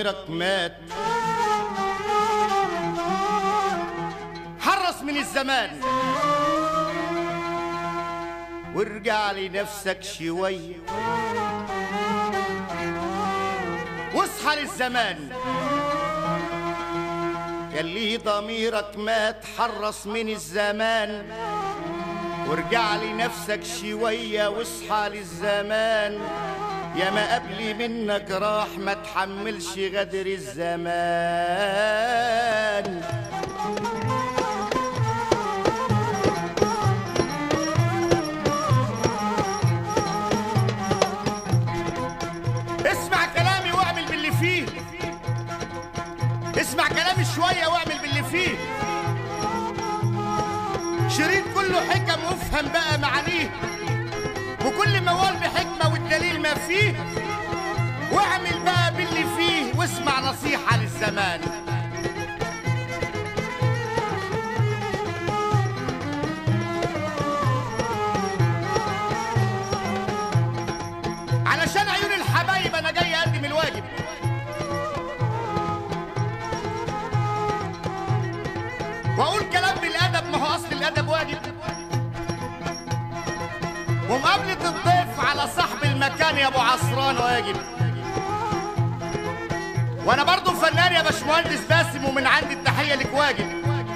ضميرك مات حرص من الزمان وارجع لنفسك شوية واصحى للزمان يلي ضميرك مات حرص من الزمان وارجع لنفسك شوية واصحى للزمان يا ما قبلي منك راح ما تحملش غدر الزمان اسمع كلامي واعمل باللي فيه اسمع كلامي شوية واعمل باللي فيه شريط كله حكم وافهم بقى معانيه وكل موال بحكمة والدليل ما فيه واعمل بقى باللي فيه واسمع نصيحة للزمان علشان عيون الحبايب انا جاي اقدم الواجب واقول كلام بالادب ما هو اصل الادب واجب ومقابلة الضيف على صاحب المكان يا ابو عصران واجب وانا برضو فنان يا باشمهندس باسم ومن عندي التحية لك واجب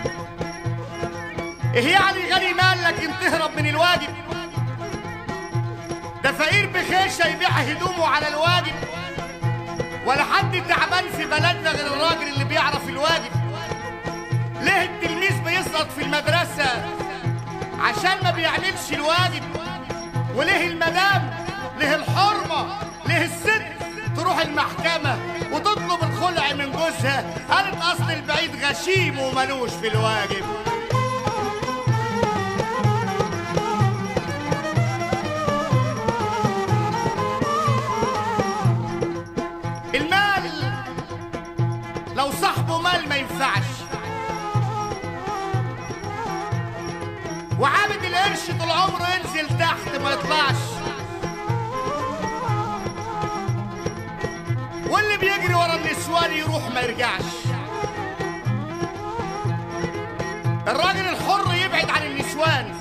ايه يعني غني مال لكن تهرب من الواجب ده فقير بخيشة يبيع هدومه على الواجب ولا حد تعبان في بلدنا غير الراجل اللي بيعرف الواجب ليه التلميذ بيسقط في المدرسة عشان ما بيعملش الواجب وليه المدام ليه الحرمة ليه الست تروح المحكمة وتطلب الخلع من جوزها قالت أصل البعيد غشيم وملوش في الواجب المال لو صاحبه مال ما ينفعش وعابد القرش طول عمره ينزل تحت ما يطلعش واللي بيجري ورا النسوان يروح ما يرجعش الراجل الحر يبعد عن النسوان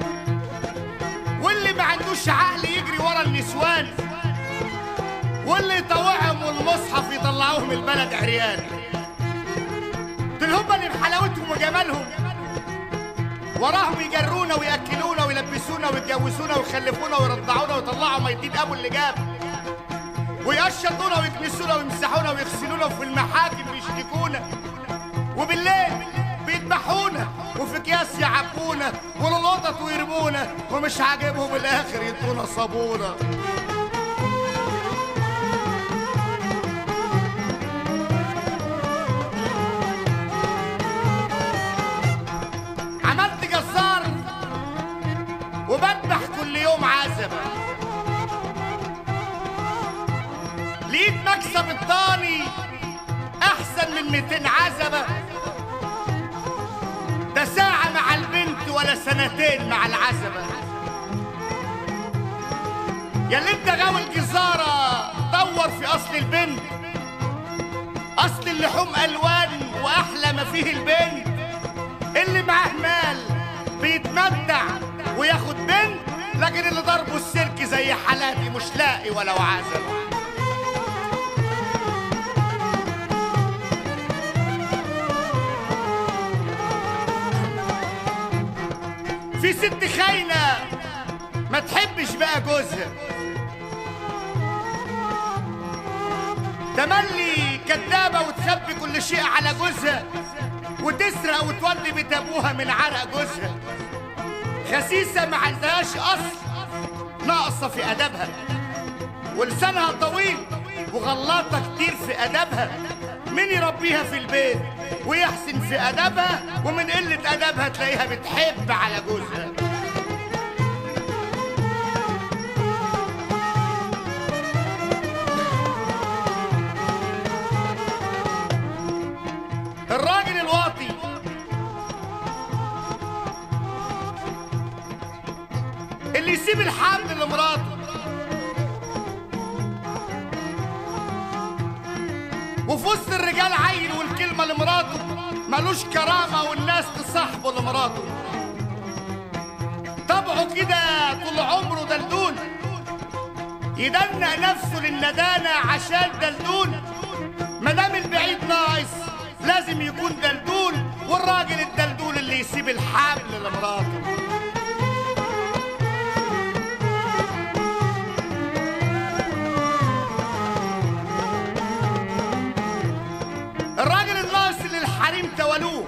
واللي ما عندوش عقل يجري ورا النسوان واللي يطوعهم والمصحف يطلعوهم البلد عريان دول هم اللي بحلاوتهم وجمالهم وراهم يجرونا وياكلونا ويلبسونا ويتجوزونا ويخلفونا ويرضعونا ويطلعوا ميتين ابو اللي جاب ويقشطونا ويكنسونا ويمسحونا ويغسلونا وفي المحاكم بيشتكونا وبالليل بيذبحونا وفي اكياس يعبونا وللقطط ويرمونا ومش عاجبهم الاخر يدونا صابونه عملت جزار وبذبح كل يوم عزبة لقيت مكسب الطاني أحسن من 200 عزبة ده ساعة مع البنت ولا سنتين مع العزبة يا اللي انت غاوي الجزارة دور في أصل البنت أصل اللحوم ألوان وأحلى ما فيه البنت اللي معاه مال بيتمتع وياخد بنت لكن اللي ضربه السلك زي حالاتي مش لاقي ولو عزل في ست خاينة ما تحبش بقى جوزها تملي كدابة وتخبي كل شيء على جوزها وتسرق وتودي بيت ابوها من عرق جوزها خسيسة ما عندهاش اصل ناقصة في ادبها ولسانها طويل وغلاطة كتير في ادبها مين يربيها في البيت ويحسن في ادبها ومن قلة ادبها تلاقيها بتحب على جوزها الراجل الواطي اللي يسيب الحمل لمراته وفي وفي وسط الرجال عيل والكلمة لمراته ملوش كرامة والناس تصاحبه لمراته طبعه كده طول عمره دلدول يدنق نفسه للندانة عشان دلدول مدام البعيد ناقص لازم يكون دلدول والراجل الدلدول اللي يسيب الحبل لمراته الراجل الناقص اللي الحريم توالوه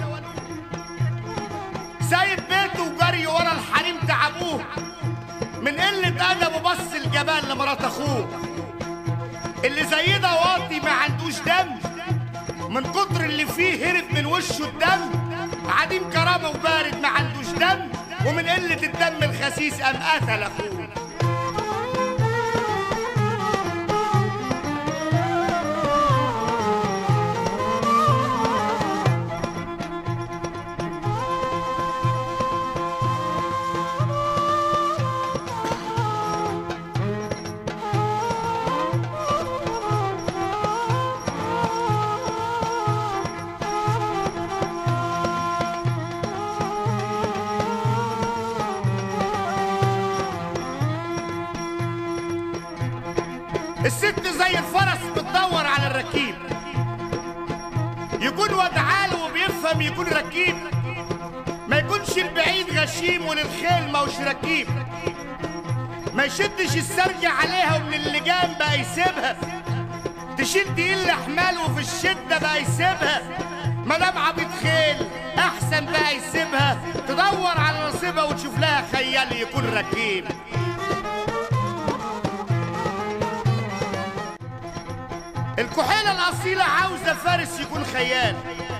سايب بيته وجري ورا الحريم تعبوه من قلة أدبه بص الجبال لمرات أخوه اللي زي ده واطي ما عندوش دم من كتر اللي فيه هرب من وشه الدم عديم كرامة وبارد ما عندوش دم ومن قلة الدم الخسيس قام قتل أخوه الست زي الفرس بتدور على الركيب يكون ودعاله وبيفهم يكون ركيب ما يكونش البعيد غشيم وللخيل ما هوش ركيب ما يشدش السرج عليها ومن اللجام بقى يسيبها تشيل تقيل حمال وفي الشدة بقى يسيبها مدام عبيط خيل أحسن بقى يسيبها تدور على نصيبها وتشوف لها خيال يكون ركيب الكحيلة الأصيلة عاوزة فارس يكون خيال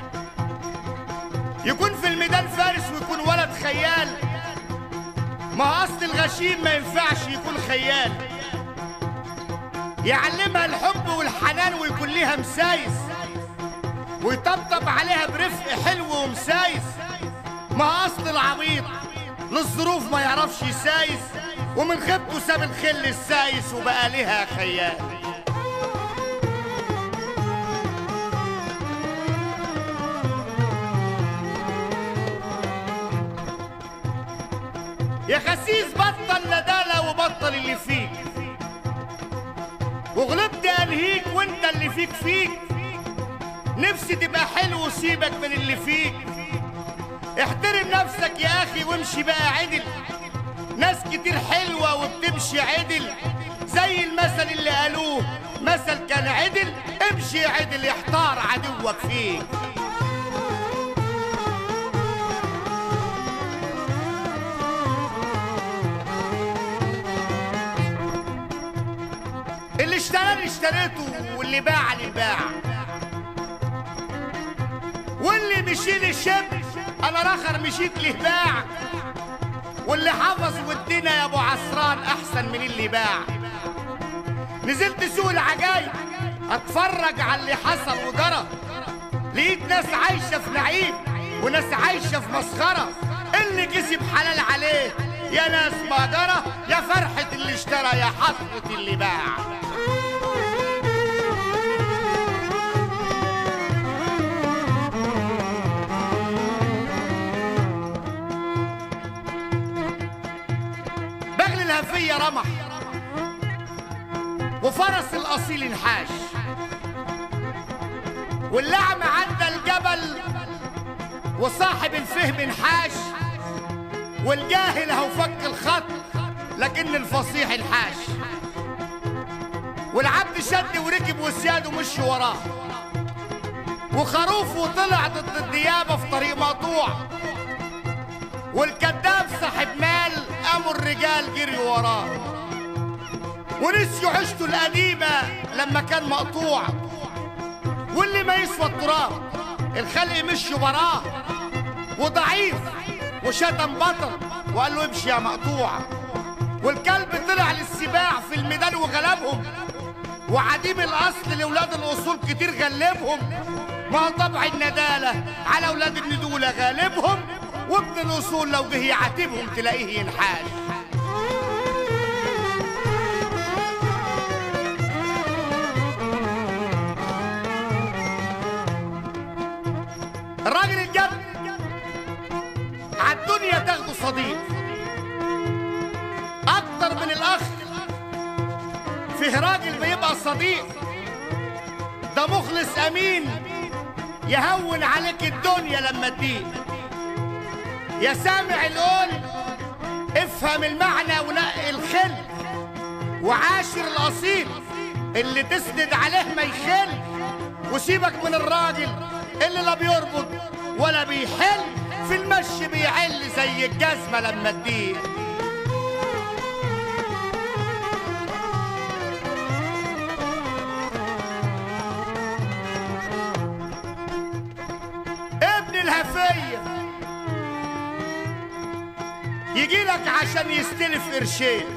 يكون في الميدان فارس ويكون ولد خيال ما أصل الغشيم ما ينفعش يكون خيال يعلمها الحب والحنان ويكون ليها مسايس ويطبطب عليها برفق حلو ومسايس ما أصل العبيط للظروف ما يعرفش يسايس ومن خيبته ساب الخل السايس وبقى ليها خيال يا خسيس بطل ندالة وبطل اللي فيك وغلبت انهيك وانت اللي فيك فيك نفسي تبقى حلو وسيبك من اللي فيك احترم نفسك يا اخي وامشي بقى عدل ناس كتير حلوة وبتمشي عدل زي المثل اللي قالوه مثل كان عدل امشي عدل يحتار عدوك فيك اللي اشتراني اشتريته واللي باعني باع واللي مشي لي شب انا رخر مشيت له باع واللي حفظ ودنا يا ابو عصران احسن من اللي باع نزلت سوق العجايب اتفرج على اللي حصل وجرى لقيت ناس عايشه في نعيم وناس عايشه في مسخره اللي كسب حلال عليه يا ناس ما جرى يا فرحه اللي اشترى يا حسره اللي باع بغل الهفية رمح وفرس الأصيل انحاش واللعم عدى الجبل وصاحب الفهم انحاش والجاهل هو فك الخط لكن الفصيح انحاش والعبد شد وركب وسياده مشي وراه وخروفه طلع ضد الديابة في طريق مقطوع والكذاب صاحب مال قاموا الرجال جري وراه ونسيوا عيشته القديمة لما كان مقطوع واللي ما يسوى التراب الخلق مشي وراه وضعيف وشتم بطل وقال له امشي يا مقطوع والكلب طلع للسباع في الميدان وغلبهم وعديم الاصل لاولاد الاصول كتير غلبهم ما هو طبع الندالة على اولاد الندولة غالبهم وابن الاصول لو جه يعاتبهم تلاقيه ينحاش عالدنيا تاخده صديق اكتر من الاخ فيه راجل بيبقى صديق ده مخلص امين يهون عليك الدنيا لما تضيق يا سامع القول افهم المعنى ونقي الخل وعاشر الاصيل اللي تسند عليه ما يخل وسيبك من الراجل اللي لا بيربط ولا بيحل في المشي بيعل زي الجزمة لما تضيق ابن الهفية يجي لك عشان يستلف قرشين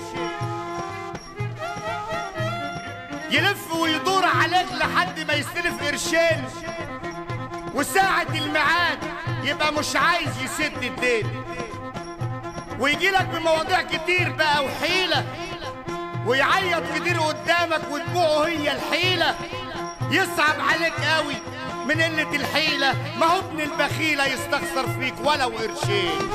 يلف ويدور عليك لحد ما يستلف قرشين وساعة الميعاد يبقى مش عايز يسد الدين ويجي لك بمواضيع كتير بقى وحيلة ويعيط كتير قدامك ودموعه هي الحيلة يصعب عليك قوي من قلة الحيلة ما هو ابن البخيلة يستخسر فيك ولو قرشين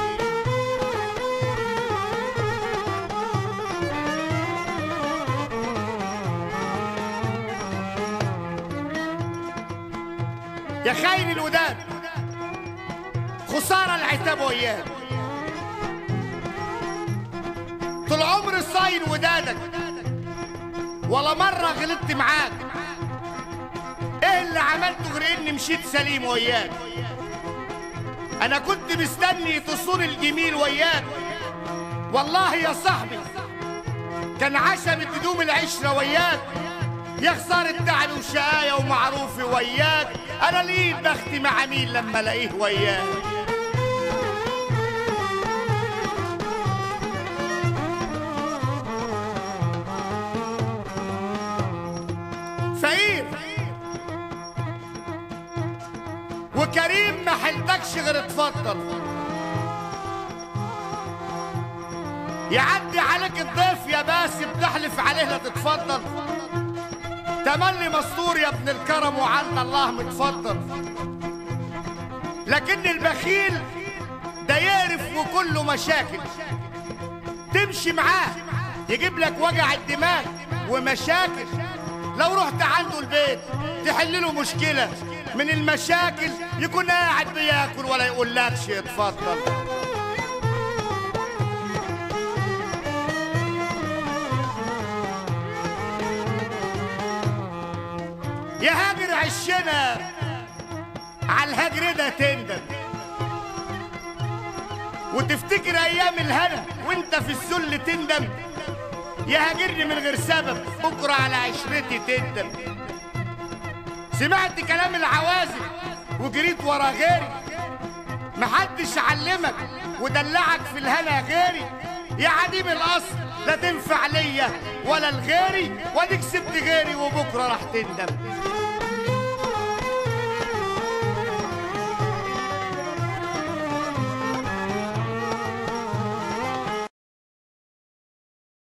يا خاين الوداد خسارة العتاب وياك طول عمري صاين ودادك ولا مرة غلطت معاك ايه اللي عملته غير اني مشيت سليم وياك انا كنت مستني تصون الجميل وياك والله يا صاحبي كان عشمة هدوم العشرة وياك يا خسارة تعبي وشقاية ومعروفي وياك انا ليه بختي مع مين لما الاقيه وياك فقير وكريم ما حلتكش غير اتفضل يعدي عليك الضيف يا باسم تحلف عليه لا تتفضل تملي مستور يا ابن الكرم وعند الله متفضل لكن البخيل ده يقرف وكله مشاكل تمشي معاه يجيب لك وجع الدماغ ومشاكل لو رحت عنده البيت تحل له مشكلة من المشاكل يكون قاعد بياكل ولا يقول لكش اتفضل يا هاجر عشنا على الهجر ده تندم وتفتكر ايام الهنا وانت في الذل تندم يا هاجرني من غير سبب بكره على عشرتي تندم سمعت كلام العوازل وجريت ورا غيري محدش علمك ودلعك في الهنا غيري يا عديم الاصل لا تنفع ليا ولا لغيري واديك سبت غيري وبكره راح تندم